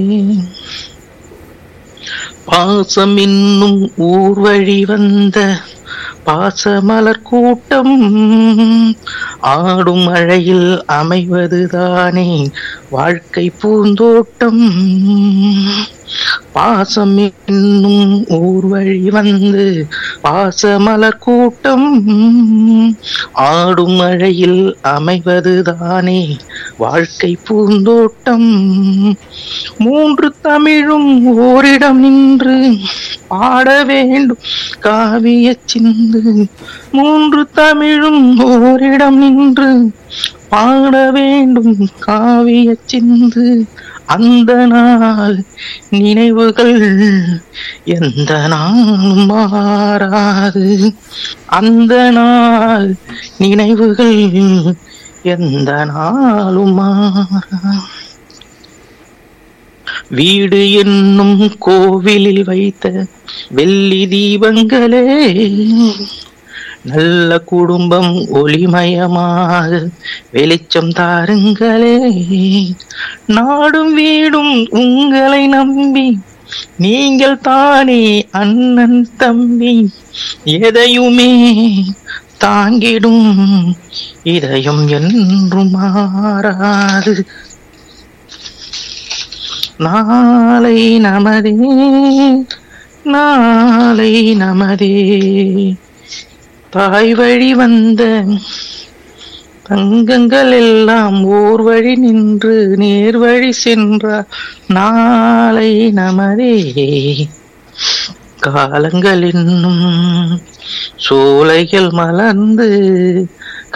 பாசம் என்னும் ஊர் வழி வந்த பாசமலர் கூட்டம் ஆடும் மழையில் அமைவதுதானே வாழ்க்கை பூந்தோட்டம் பாசம் என்னும் ஊர் வழி வந்து பாசமலர் கூட்டம் ஆடும் மழையில் அமைவதுதானே வாழ்க்கை பூந்தோட்டம் மூன்று தமிழும் ஓரிடம் நின்று பாட வேண்டும் காவிய சிந்து மூன்று தமிழும் ஓரிடம் நின்று பாட வேண்டும் காவிய சிந்து அந்த நாள் நினைவுகள் எந்த நாளும் மாறாது அந்த நாள் நினைவுகள் எந்த நாளும் மாறாது வீடு என்னும் கோவிலில் வைத்த வெள்ளி தீபங்களே நல்ல குடும்பம் ஒளிமயமாக வெளிச்சம் தாருங்களே நாடும் வீடும் உங்களை நம்பி நீங்கள் தானே அண்ணன் தம்பி எதையுமே தாங்கிடும் இதயம் என்றும் மாறாது நாளை நமதே நாளை நமதே தாய் வழி வந்த தங்கங்கள் எல்லாம் ஓர் வழி நின்று நேர் வழி சென்றார் நாளை நமதே காலங்கள் இன்னும் சோலைகள் மலர்ந்து